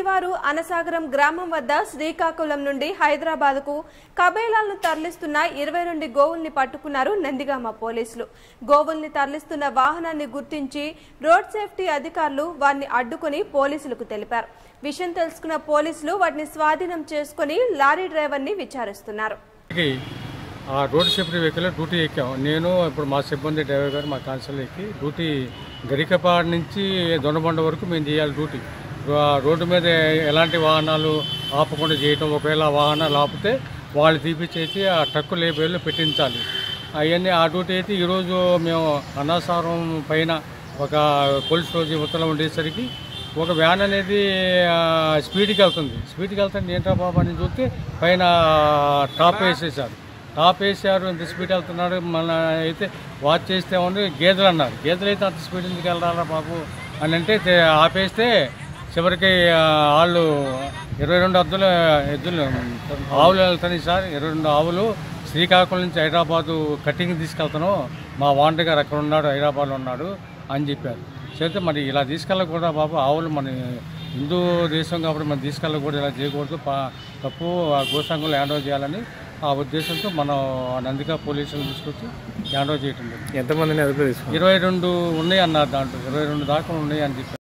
శనివారం అనసాగరం గ్రామం వద్ద శ్రీకాకుళం నుండి హైదరాబాద్కు కబేలాలను తరలిస్తున్న ఇరవై రెండు గోవుల్ని పట్టుకున్నారు నందిగామ పోలీసులు గోవుల్ని తరలిస్తున్న వాహనాన్ని గుర్తించి రోడ్ సేఫ్టీ అధికారులు వారిని అడ్డుకుని పోలీసులకు తెలిపారు విషయం తెలుసుకున్న పోలీసులు వాటిని స్వాధీనం చేసుకుని లారీ డ్రైవర్ని విచారిస్తున్నారు కి ఆ రోడ్ సేఫ్టీ వెహికల్ డ్యూటీ ఎక్కాం నేను ఇప్పుడు మా సిబ్బంది డ్రైవర్ గారు మా కాన్స్టల్ ఎక్కి డ్యూటీ గరికపాడు నుంచి దొండబండ వరకు మేము చేయాలి డ్యూటీ ఆ రోడ్డు మీద ఎలాంటి వాహనాలు ఆపకుండా చేయటం ఒకవేళ ఆ వాహనాలు ఆపితే వాళ్ళు తీపిచ్చేసి ఆ ట్రక్కు లేబేళ్ళు పెట్టించాలి అవన్నీ ఆ డ్యూటీ అయితే ఈరోజు మేము అనాసారం పైన ఒక పోలీస్ రోజు ఉత్తరం ఉండేసరికి ఒక వ్యాన్ అనేది ఆ, స్పీడ్కి వెళ్తుంది స్పీడ్కి వెళ్తుంది ఏంట్రా బాబా అని చూస్తే పైన టాప్ వేసేసారు టాప్ వేసారు ఎంత స్పీడ్ వెళ్తున్నాడు మన అయితే వాచ్ చేస్తే ఉంది గేదెలు అన్నారు గేదెలు అయితే అంత స్పీడ్ ఎందుకు వెళ్ళాలా బాబు అని అంటే తే- ఆపేస్తే చివరికి ఆ, వాళ్ళు ఇరవై రెండు అద్దులు ఎద్దులు ఆవులు వెళ్తాయి సార్ ఇరవై రెండు ఆవులు శ్రీకాకుళం నుంచి హైదరాబాదు కటింగ్ తీసుకెళ్తాను మా వాంట గారు అక్కడ ఉన్నాడు హైదరాబాద్లో ఉన్నాడు అని చెప్పారు చేస్తే మరి ఇలా తీసుకెళ్ళకూడదా బాబు ఆవులు మన హిందూ దేశం కాబట్టి మనం తీసుకెళ్ళకూడదు ఇలా చేయకూడదు పా- తప్పు ఆ గోసంగంలో హ్యాండ్ ఓవర్ చేయాలని ఆ ఉద్దేశంతో మనం నందిగా పోలీసులు తీసుకొచ్చి హ్యాండ్ ఓవర్ చేయటం జరిగింది ఎంతమందిని అదుపులో తీసుకున్నారు ఇరవై రెండు ఉన్నాయి అన్నారు దాంట్లో ఇరవై రెండు దాకా ఉన్నాయి అని చెప్పారు